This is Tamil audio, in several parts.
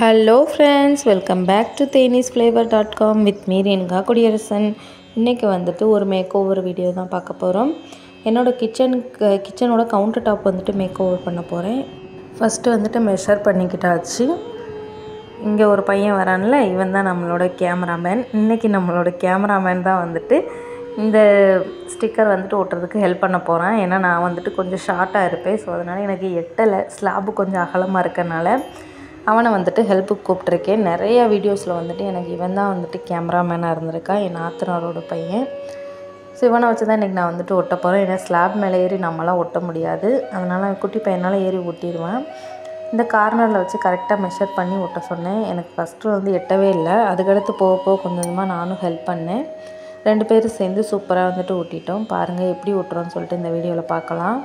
hello friends welcome back to Theni's flavour dot com with me Renuka Kudiyarasan இன்றைக்கி வந்துட்டு ஒரு மேக் ஓவர் வீடியோ தான் பார்க்க போகிறோம் என்னோடய கிச்சனுக்கு கிச்சனோட கவுண்டர் டாப் வந்துட்டு மேக் ஓவர் பண்ண போகிறேன் ஃபஸ்ட்டு வந்துட்டு மெஷர் பண்ணிக்கிட்டாச்சு இங்கே ஒரு பையன் வரான்ல இவன் தான் நம்மளோட கேமராமேன் இன்றைக்கி நம்மளோட கேமராமேன் தான் வந்துட்டு இந்த ஸ்டிக்கர் வந்துட்டு ஒட்டுறதுக்கு ஹெல்ப் பண்ண போகிறேன் ஏன்னா நான் வந்துட்டு கொஞ்சம் ஷார்ட்டாக இருப்பேன் ஸோ அதனால் எனக்கு எட்டலை ஸ்லாபு கொஞ்சம் அகலமாக இருக்கனால அவனை வந்துட்டு ஹெல்ப்புக்கு கூப்பிட்ருக்கேன் நிறைய வீடியோஸில் வந்துட்டு எனக்கு இவன் தான் வந்துட்டு கேமராமேனாக இருந்திருக்கான் என் நாத்தனாரோட பையன் ஸோ இவனை வச்சு தான் இன்றைக்கி நான் வந்துட்டு ஒட்ட போகிறேன் ஏன்னா ஸ்லாப் மேலே ஏறி நம்மளாம் ஒட்ட முடியாது அதனால் குட்டி பையனால் ஏறி ஒட்டிடுவேன் இந்த கார்னரில் வச்சு கரெக்டாக மெஷர் பண்ணி ஒட்ட சொன்னேன் எனக்கு ஃபஸ்ட்டு வந்து எட்டவே இல்லை அதுக்கடுத்து போக போக கொஞ்சம் கொஞ்சமாக நானும் ஹெல்ப் பண்ணேன் ரெண்டு பேரும் சேர்ந்து சூப்பராக வந்துட்டு ஒட்டிட்டோம் பாருங்கள் எப்படி ஒட்டுறோன்னு சொல்லிட்டு இந்த வீடியோவில் பார்க்கலாம்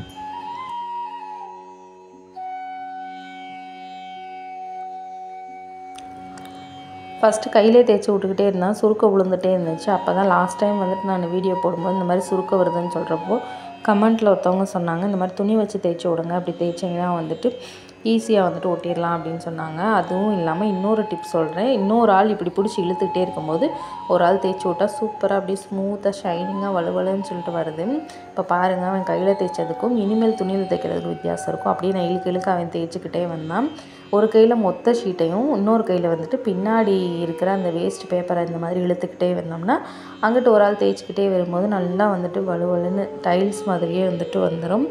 ஃபஸ்ட்டு கையிலே தேய்ச்சி விட்டுக்கிட்டே இருந்தான் சுருக்க விழுந்துகிட்டே இருந்துச்சு அப்போ தான் லாஸ்ட் டைம் வந்துட்டு நான் வீடியோ போடும்போது இந்த மாதிரி சுருக்க வருதுன்னு சொல்கிறப்போ கமெண்ட்டில் ஒருத்தவங்க சொன்னாங்க இந்த மாதிரி துணி வச்சு தேய்ச்சி விடுங்க அப்படி தேய்ச்சிங்கன்னா வந்துட்டு ஈஸியாக வந்துட்டு ஒட்டிடலாம் அப்படின்னு சொன்னாங்க அதுவும் இல்லாமல் இன்னொரு டிப் சொல்கிறேன் இன்னொரு ஆள் இப்படி பிடிச்சி இழுத்துக்கிட்டே இருக்கும்போது ஒரு ஆள் தேய்ச்சி விட்டால் சூப்பராக அப்படியே ஸ்மூத்தாக ஷைனிங்காக வலுவலுன்னு சொல்லிட்டு வருது இப்போ பாருங்கள் அவன் கையில் தேய்ச்சதுக்கும் இனிமேல் துணியில் தைக்கிறதுக்கு வித்தியாசம் இருக்கும் அப்படியே நான் இழுக்க இழுக்க அவன் தேய்ச்சிக்கிட்டே வந்தான் ஒரு கையில் மொத்த ஷீட்டையும் இன்னொரு கையில் வந்துட்டு பின்னாடி இருக்கிற அந்த வேஸ்ட் பேப்பரை இந்த மாதிரி இழுத்துக்கிட்டே வந்தோம்னா அங்கிட்டு ஒரு ஆள் தேய்ச்சிக்கிட்டே வரும்போது நல்லா வந்துட்டு வலுவலுன்னு டைல்ஸ் மாதிரியே வந்துட்டு வந்துடும்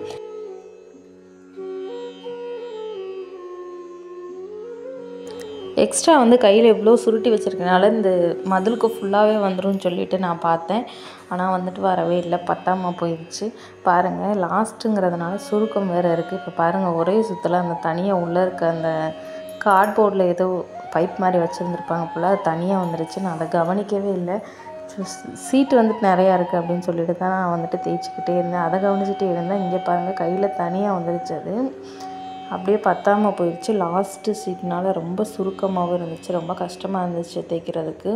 எக்ஸ்ட்ரா வந்து கையில் எவ்வளோ சுருட்டி வச்சுருக்கனால இந்த மதிலுக்கு ஃபுல்லாகவே வந்துடும் சொல்லிட்டு நான் பார்த்தேன் ஆனால் வந்துட்டு வரவே இல்லை பத்தாமல் போயிடுச்சு பாருங்கள் லாஸ்ட்டுங்கிறதுனால சுருக்கம் வேறு இருக்குது இப்போ பாருங்கள் ஒரே சுற்றில் அந்த தனியாக உள்ளே இருக்க அந்த கார்ட்போர்டில் ஏதோ பைப் மாதிரி வச்சுருந்துருப்பாங்க போல் அது தனியாக வந்துருச்சு நான் அதை கவனிக்கவே இல்லை சீட்டு வந்துட்டு நிறையா இருக்குது அப்படின்னு சொல்லிட்டு தான் நான் வந்துட்டு தேய்ச்சிக்கிட்டே இருந்தேன் அதை கவனிச்சிட்டே இருந்தேன் இங்கே பாருங்கள் கையில் தனியாக வந்துருச்சு அது அப்படியே பத்தாமல் போயிடுச்சு லாஸ்ட்டு சீட்னால ரொம்ப சுருக்கமாகவும் இருந்துச்சு ரொம்ப கஷ்டமாக இருந்துச்சு தேய்க்கிறதுக்கு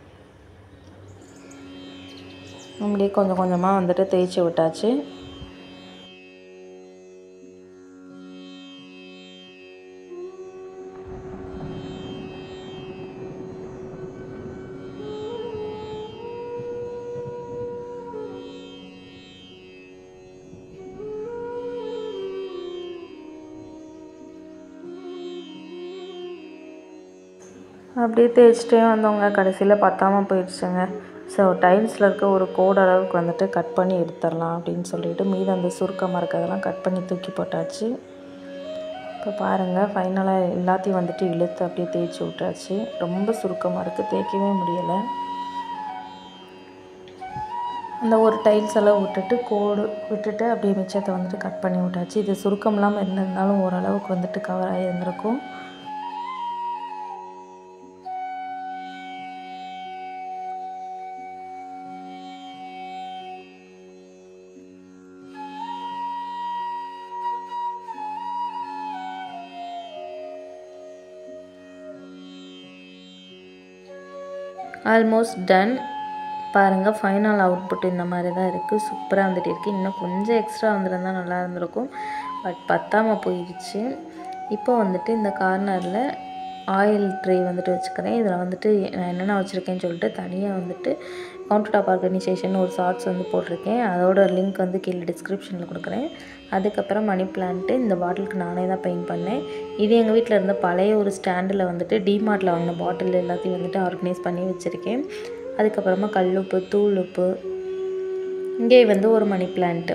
அப்படியே கொஞ்சம் கொஞ்சமாக வந்துட்டு தேய்ச்சி விட்டாச்சு அப்படியே தேய்ச்சிட்டே வந்தவங்க கடைசியில் பத்தாமல் போயிடுச்சுங்க ஸோ டைல்ஸில் இருக்க ஒரு கோடு அளவுக்கு வந்துட்டு கட் பண்ணி எடுத்துடலாம் அப்படின்னு சொல்லிட்டு மீது அந்த சுருக்கமாக இருக்கிறதெல்லாம் கட் பண்ணி தூக்கி போட்டாச்சு இப்போ பாருங்கள் ஃபைனலாக எல்லாத்தையும் வந்துட்டு இழுத்து அப்படியே தேய்ச்சி விட்டாச்சு ரொம்ப சுருக்கமாக இருக்குது தேய்க்கவே முடியலை அந்த ஒரு டைல்ஸ் எல்லாம் விட்டுட்டு கோடு விட்டுட்டு அப்படியே மிச்சத்தை வந்துட்டு கட் பண்ணி விட்டாச்சு இது சுருக்கம் இல்லாமல் இருந்திருந்தாலும் ஓரளவுக்கு வந்துட்டு கவர் ஆகி இருந்திருக்கும் ஆல்மோஸ்ட் டன் பாருங்கள் ஃபைனல் அவுட்புட் இந்த மாதிரி தான் இருக்குது சூப்பராக வந்துட்டு இருக்குது இன்னும் கொஞ்சம் எக்ஸ்ட்ரா வந்துருந்தால் நல்லா இருந்திருக்கும் பட் பத்தாமல் போயிடுச்சு இப்போ வந்துட்டு இந்த கார்னரில் ஆயில் ட்ரே வந்துட்டு வச்சுக்கிறேன் இதில் வந்துட்டு நான் என்னென்ன வச்சுருக்கேன்னு சொல்லிட்டு தனியாக வந்துட்டு கவுண்டர் டாப் ஆர்கனைசேஷன் ஒரு ஷார்ட்ஸ் வந்து போட்டிருக்கேன் அதோட லிங்க் வந்து கீழே டிஸ்கிரிப்ஷனில் கொடுக்குறேன் அதுக்கப்புறம் மணி பிளான்ட்டு இந்த பாட்டிலுக்கு நானே தான் பெயிண்ட் பண்ணேன் இது எங்கள் வீட்டில் இருந்த பழைய ஒரு ஸ்டாண்டில் வந்துட்டு டிமார்ட்டில் வாங்கின பாட்டில் எல்லாத்தையும் வந்துட்டு ஆர்கனைஸ் பண்ணி வச்சுருக்கேன் அதுக்கப்புறமா கல்லுப்பு தூள் உப்பு இங்கே வந்து ஒரு மணி பிளான்ட்டு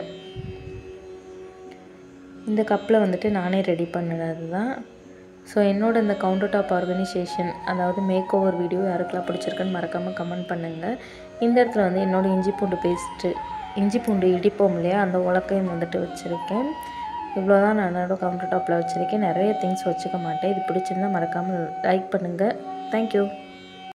இந்த கப்பில் வந்துட்டு நானே ரெடி பண்ணினது தான் ஸோ என்னோட இந்த கவுண்டர் டாப் ஆர்கனைசேஷன் அதாவது மேக் ஓவர் வீடியோ யாருக்கெல்லாம் பிடிச்சிருக்குன்னு மறக்காமல் கமெண்ட் பண்ணுங்கள் இந்த இடத்துல வந்து என்னோடய இஞ்சி பூண்டு பேஸ்ட்டு இஞ்சி பூண்டு இடிப்போம் இல்லையா அந்த உலக்கையும் வந்துட்டு வச்சுருக்கேன் இவ்வளோ தான் நான் என்னோடய கவுண்டர் டாப்பில் வச்சுருக்கேன் நிறைய திங்ஸ் வச்சுக்க மாட்டேன் இது பிடிச்சிருந்தால் மறக்காமல் லைக் பண்ணுங்கள் தேங்க்யூ